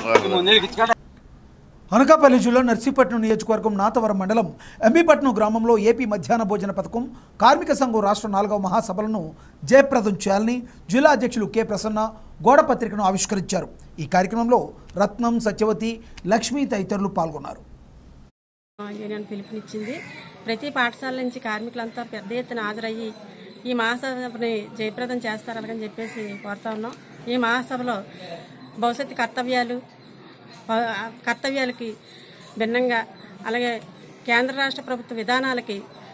అనకాపల్లి జిల్లా నర్సీపట్నం నియోజకవర్గం నాతవరం మండలం ఎంబీపట్నం గ్రామంలో ఏపీ మధ్యాహ్న భోజన పథకం కార్మిక సంఘం రాష్ట్ర నాలుగవ మహాసభలను జయప్రదం చేయాలని జిల్లా అధ్యక్షులు కె ప్రసన్న గోడ పత్రికను ఆవిష్కరించారు ఈ కార్యక్రమంలో రత్నం సత్యవతి లక్ష్మి తదితరులు పాల్గొన్నారు యూనియన్ పిలుపునిచ్చింది ప్రతి పాఠశాల నుంచి కార్మికులంతా పెద్ద ఎత్తున హాజరయ్యి ఈ మహాసభని జయప్రదం చేస్తారు అలాగని చెప్పేసి కోరుతా ఉన్నాం ఈ మహాసభలో భవిష్యత్తు కర్తవ్యాలు ప- కర్తవ్యాలకి భిన్నంగా అలాగే కేంద్ర రాష్ట్ర ప్రభుత్వ విధానాలకి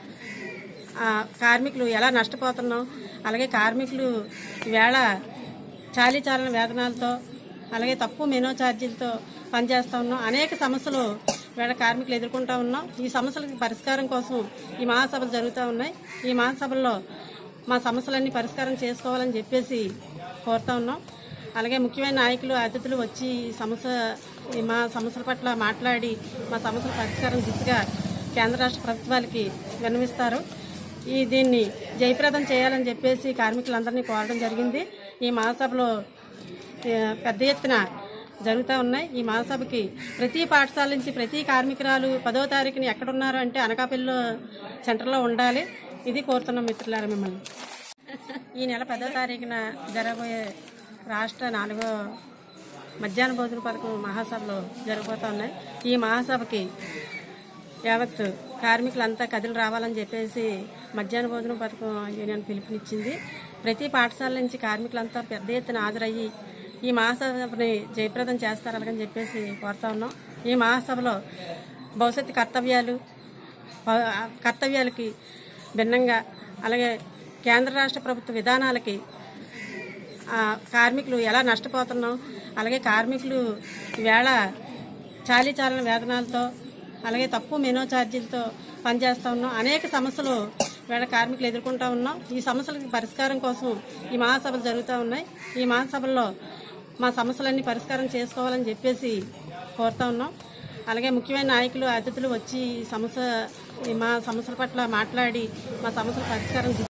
ఆ, కార్మికులు ఎలా నష్టపోతున్నాం అలాగే కార్మికులు వేళ చాలీ చాలని వేతనాలతో అలాగే తక్కువ మెనో ఛార్జీలతో పనిచేస్తూ ఉన్నాం అనేక సమస్యలు వేళ కార్మికులు ఎదుర్కొంటూ ఉన్నాం ఈ సమస్యలకు పరిష్కారం కోసం ఈ మహాసభలు జరుగుతూ ఉన్నాయి ఈ మహాసభల్లో మా సమస్యలన్నీ పరిష్కారం చేసుకోవాలని చెప్పేసి కోరుతా ఉన్నాం అలాగే ముఖ్యమైన నాయకులు అతిథులు వచ్చి ఈ సమస్య ఈ మా సమస్యల పట్ల మాట్లాడి మా సమస్యల పరిష్కారం దిశగా కేంద్ర రాష్ట్ర ప్రభుత్వాలకి విన్నవిస్తారు ఈ దీన్ని జయప్రదం చేయాలని చెప్పేసి కార్మికులందరినీ కోరడం జరిగింది ఈ మహాసభలో ఏ, పెద్ద ఎత్తున జరుగుతూ ఉన్నాయి ఈ మహాసభకి ప్రతి పాఠశాల నుంచి ప్రతి కార్మికురాలు పదో తారీఖుని ఎక్కడున్నారు అంటే అనకాపల్లిలో సెంటర్లో ఉండాలి ఇది కోరుతున్నాం మిత్రులారా మిమ్మల్ని ఈ నెల పదో తారీఖున జరగబోయే రాష్ట్ర నాలుగో మధ్యాహ్న భోజన పథకం మహాసభలో జరగబోతా ఉన్నాయి ఈ మహాసభకి యావత్ కార్మికులంతా కదిలి రావాలని చెప్పేసి మధ్యాహ్న భోజనం పథకం యూనియన్ పిలుపునిచ్చింది ప్రతి పాఠశాల నుంచి కార్మికులంతా పెద్ద ఎత్తున హాజరయ్యి ఈ మహాసభని జయప్రదం చేస్తారు అలాగని చెప్పేసి కోరుతా ఉన్నాం ఈ మహాసభలో భవిష్యత్తు కర్తవ్యాలు ప- కర్తవ్యాలకి భిన్నంగా అలాగే కేంద్ర రాష్ట్ర ప్రభుత్వ విధానాలకి ఆ, కార్మికులు ఎలా నష్టపోతున్నాం అలాగే కార్మికులు వేళ చాలీ చాలని వేతనాలతో అలాగే తక్కువ మెనో ఛార్జీలతో పనిచేస్తూ ఉన్నాం అనేక సమస్యలు వేళ కార్మికులు ఎదుర్కొంటూ ఉన్నాం ఈ సమస్యలకు పరిష్కారం కోసం ఈ మహాసభలు జరుగుతూ ఉన్నాయి ఈ మహాసభల్లో మా సమస్యలన్నీ పరిష్కారం చేసుకోవాలని చెప్పేసి కోరుతా ఉన్నాం అలాగే ముఖ్యమైన నాయకులు అతిథులు వచ్చి ఈ సమస్య ఈ మా సమస్యల పట్ల మాట్లాడి మా సమస్యల పరిష్కారం